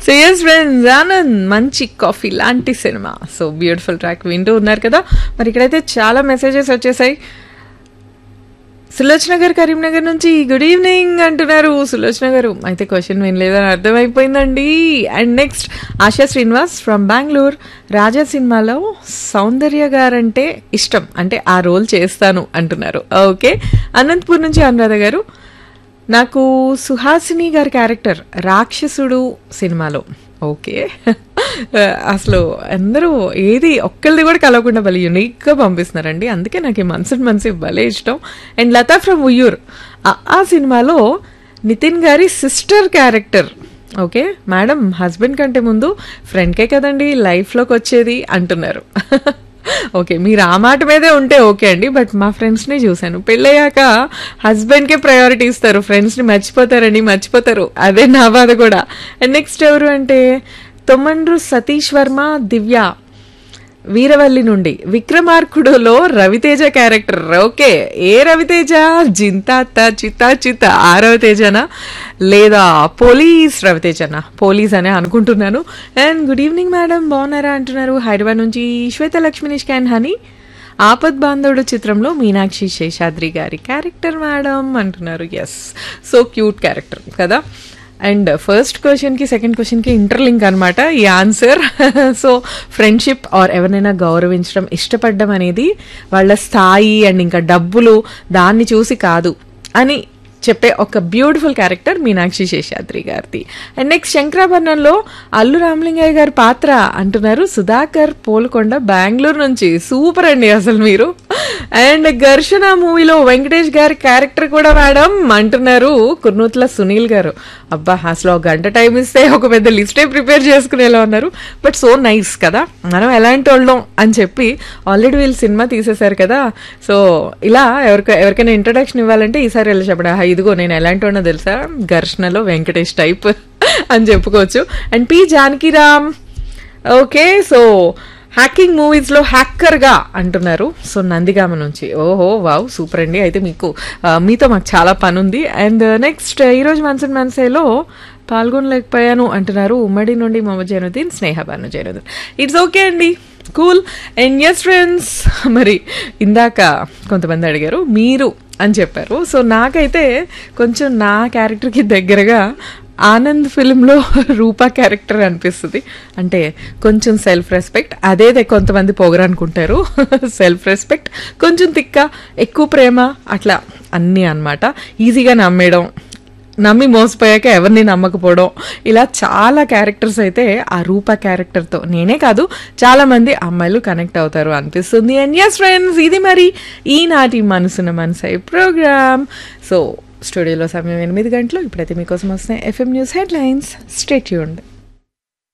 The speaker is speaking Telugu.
సో ఎస్ ఫ్రెండ్స్ ఆనంద్ మంచి కాఫీ లాంటి సినిమా సో బ్యూటిఫుల్ ట్రాక్ వింటూ ఉన్నారు కదా మరి ఇక్కడైతే చాలా మెసేజెస్ వచ్చేసాయి సులోచన గారు కరీంనగర్ నుంచి గుడ్ ఈవినింగ్ అంటున్నారు సులోచన గారు అయితే క్వశ్చన్ వినలేదని అర్థమైపోయిందండి and next Asha Srinivas from Bengaluru Raja సినిమాలో సౌందర్య గారంటే ఇష్టం అంటే ఆ రోల్ చేస్తాను అంటున్నారు ఓకే అనంతపూర్ నుంచి అనురాధ గారు నాకు సుహాసిని గారి క్యారెక్టర్ రాక్షసుడు సినిమాలో ఓకే అసలు అందరూ ఏది ఒక్కరిది కూడా కలవకుండా భలే యునిక్గా పంపిస్తున్నారండి అందుకే నాకు ఈ మనసు మనసు భలే ఇష్టం అండ్ లతా ఫ్రమ్ ఉయ్యూర్ ఆ సినిమాలో నితిన్ గారి sister character okay madam husband కంటే ముందు ఫ్రెండ్కే కదండి లైఫ్లోకి వచ్చేది అంటున్నారు ఓకే మీరు ఆ మాట మీదే ఉంటే ఓకే అండి బట్ మా ఫ్రెండ్స్ని చూశాను పెళ్ళయ్యాక హస్బెండ్కే ప్రయారిటీ ఇస్తారు ఫ్రెండ్స్ని మర్చిపోతారండి మర్చిపోతారు అదే నా బాధ కూడా అండ్ నెక్స్ట్ ఎవరు అంటే తొమ్మండ్రు సతీష్ వర్మ దివ్య వీరవల్లి నుండి విక్రమార్కుడులో రవితేజ క్యారెక్టర్ ఓకే ఏ రవితేజ జింతాత చితా చిత ఆ రవితేజనా లేదా పోలీస్ రవితేజనా పోలీస్ అనే అనుకుంటున్నాను అండ్ గుడ్ ఈవినింగ్ మేడం బాగున్నారా అంటున్నారు హైదరాబాద్ నుంచి శ్వేత లక్ష్మి నిష్కాన్ హనీ ఆపద్ బాంధవుడు చిత్రంలో మీనాక్షి శేషాద్రి గారి క్యారెక్టర్ మేడం అంటున్నారు ఎస్ సో క్యూట్ క్యారెక్టర్ కదా అండ్ ఫస్ట్ క్వశ్చన్కి సెకండ్ క్వశ్చన్కి ఇంటర్లింక్ అనమాట ఈ ఆన్సర్ సో ఫ్రెండ్షిప్ ఆర్ ఎవరినైనా గౌరవించడం ఇష్టపడడం అనేది వాళ్ళ స్థాయి అండ్ ఇంకా డబ్బులు దాన్ని చూసి కాదు అని చెప్పే ఒక బ్యూటిఫుల్ క్యారెక్టర్ మీనాక్షి శేషాద్రి గారిది అండ్ నెక్స్ట్ శంకరాభరణంలో అల్లు రామలింగయ్య గారి పాత్ర అంటున్నారు సుధాకర్ పోల్కొండ బెంగళూరు నుంచి సూపర్ అండి అసలు మీరు అండ్ ఘర్షణ మూవీలో వెంకటేష్ గారి క్యారెక్టర్ కూడా మేడం అంటున్నారు కుర్నూతుల సునీల్ గారు అబ్బా అసలు ఒక గంట టైం ఇస్తే ఒక పెద్ద లిస్టే ప్రిపేర్ చేసుకునేలా ఉన్నారు బట్ సో నైస్ కదా మనం ఎలాంటి వాళ్ళం అని చెప్పి ఆల్రెడీ వీళ్ళు సినిమా తీసేశారు కదా సో ఇలా ఎవరికి ఎవరికైనా ఇంట్రడక్షన్ ఇవ్వాలంటే ఈసారి వెళ్ళి చెప్పడం "ఆహా, ఇదిగో నేను ఎలాంటి వాడినో తెలుసా ఘర్షణలో వెంకటేష్ టైప్ అని చెప్పుకోవచ్చు and P Janakiram okay so hacking మూవీస్లో హ్యాకర్గా అంటున్నారు సో నందిగామ నుంచి ఓహో వావ్ సూపర్ అండి అయితే మీకు ఆ, మీతో మాకు చాలా పని ఉంది అండ్ నెక్స్ట్ ఈరోజు మన్సన్ మన్సేలో పాల్గొనలేకపోయాను అంటున్నారు ఉమ్మడి నుండి మొహమ్మద్ జైనుద్దీన్ స్నేహ బాను జైనుద్దీన్ ఇట్స్ ఓకే అండి కూల్ అండ్ ఎస్ ఫ్రెండ్స్ మరి ఇందాక కొంతమంది అడిగారు మీరు అని చెప్పారు సో నాకైతే కొంచెం నా క్యారెక్టర్కి దగ్గరగా ఆనంద్ ఫిల్మ్లో రూపా క్యారెక్టర్ అనిపిస్తుంది అంటే కొంచెం సెల్ఫ్ రెస్పెక్ట్ అదే కొంతమంది పొగరనుకుంటారు సెల్ఫ్ రెస్పెక్ట్ కొంచెం తిక్క ఎక్కువ ప్రేమ అట్లా అన్నీ అన్నమాట ఈజీగా నమ్మేయడం నమ్మి మోసపోయాక ఎవరిని నమ్మకపోవడం ఇలా చాలా క్యారెక్టర్స్ అయితే ఆ రూప క్యారెక్టర్తో నేనే కాదు చాలా మంది అమ్మాయిలు కనెక్ట్ అవుతారు అనిపిస్తుంది అండ్ ఎస్ ఫ్రెండ్స్ ఇది మరి ఈనాటి మనసున మనసై ప్రోగ్రామ్ సో స్టూడియోలో సమయం ఎనిమిది గంటలు ఇప్పుడైతే మీకోసం వస్తున్నాయి ఎఫ్ఎం న్యూస్ హెడ్లైన్స్ స్టేట్ చూడండి